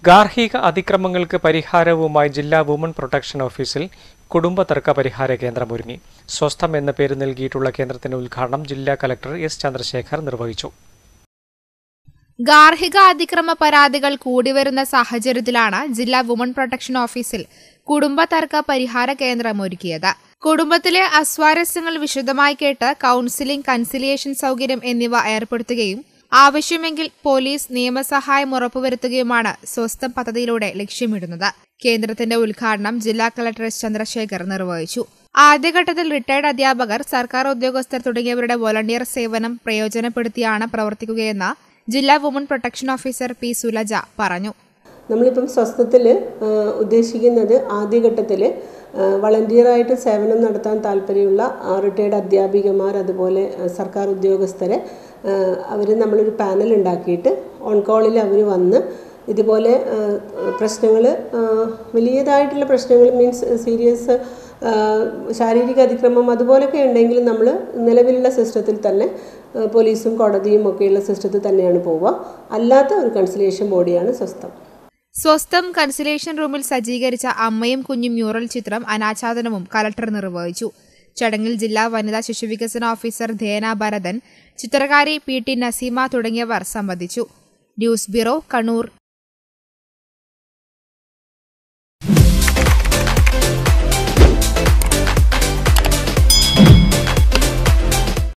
ഗാർഹിക അതിക്രമങ്ങൾക്ക് പരിഹാരവുമായി ജില്ലാ woman protection ഓഫീസിൽ കുടുംബ തർക്ക പരിഹാര കേന്ദ്രം ഒരുങ്ങി സ്വസ്ഥം എന്ന പേര് നൽകിയിട്ടുള്ള കേന്ദ്രത്തിന്റെ ഉദ്ഘാടനം ജില്ലാ കലക്ടർ എസ് ചന്ദ്രശേഖർ നിർവഹിച്ചു ഗാർഹിക അതിക്രമ പരാതികൾ കൂടിവരുന്ന സാഹചര്യത്തിലാണ് ജില്ലാ വുമൺ പ്രൊട്ടക്ഷൻ ഓഫീസിൽ കുടുംബ തർക്ക പരിഹാര കേന്ദ്രം ഒരുക്കിയത് കുടുംബത്തിലെ അസ്വാരസ്യങ്ങൾ വിശദമായി കേട്ട് കൌൺസിലിംഗ് കൺസിലിയേഷൻ സൗകര്യം എന്നിവ ഏർപ്പെടുത്തുകയും ആവശ്യമെങ്കിൽ പോലീസ് നിയമസഹായം ഉറപ്പുവരുത്തുകയുമാണ് സ്വസ്ഥം പദ്ധതിയിലൂടെ ലക്ഷ്യമിടുന്നത് കേന്ദ്രത്തിന്റെ ഉദ്ഘാടനം ജില്ലാ കളക്ടർ എസ് ചന്ദ്രശേഖർ നിർവഹിച്ചു ആദ്യഘട്ടത്തിൽ റിട്ടയർഡ് അധ്യാപകർ സർക്കാർ ഉദ്യോഗസ്ഥർ തുടങ്ങിയവരുടെ വോളണ്ടിയർ സേവനം പ്രയോജനപ്പെടുത്തിയാണ് പ്രവർത്തിക്കുകയെന്ന് ജില്ലാ woman protection officer P Sulaja പറഞ്ഞു നമ്മളിപ്പം സ്വസ്ഥത്തിൽ ഉദ്ദേശിക്കുന്നത് ആദ്യഘട്ടത്തിൽ വളണ്ടിയറായിട്ട് സേവനം നടത്താൻ താല്പര്യമുള്ള റിട്ടയർഡ് അധ്യാപികമാർ അതുപോലെ ആ, സർക്കാർ ഉദ്യോഗസ്ഥരെ അവർ നമ്മളൊരു പാനൽ ഉണ്ടാക്കിയിട്ട് ഓൺ കോളിൽ അവർ വന്ന് ഇതുപോലെ പ്രശ്നങ്ങൾ വലിയതായിട്ടുള്ള പ്രശ്നങ്ങൾ മീൻസ് സീരിയസ് ശാരീരിക അതിക്രമം അതുപോലെയൊക്കെ ഉണ്ടെങ്കിൽ നമ്മൾ നിലവിലുള്ള സിസ്റ്റത്തിൽ തന്നെ ആ, പോലീസും കോടതിയും ഒക്കെയുള്ള സിസ്റ്റത്തിൽ തന്നെയാണ് പോവുക അല്ലാത്ത ഒരു കൺസിലേഷൻ ബോഡിയാണ് സ്വസ്ഥം സ്വസ്ഥം കൺസിലേഷൻ റൂമിൽ സജ്ജീകരിച്ച അമ്മയും കുഞ്ഞും മ്യൂറൽ ചിത്രം അനാച്ഛാദനവും കലക്ടർ നിർവഹിച്ചു ചടങ്ങിൽ ജില്ലാ വനിതാ ശിശുവികസന ഓഫീസർ ധേന ഭരതൻ ചിത്രകാരി പി ടി നസീമ തുടങ്ങിയവർ സംബന്ധിച്ചു ന്യൂസ് ബ്യൂറോ കണ്ണൂർ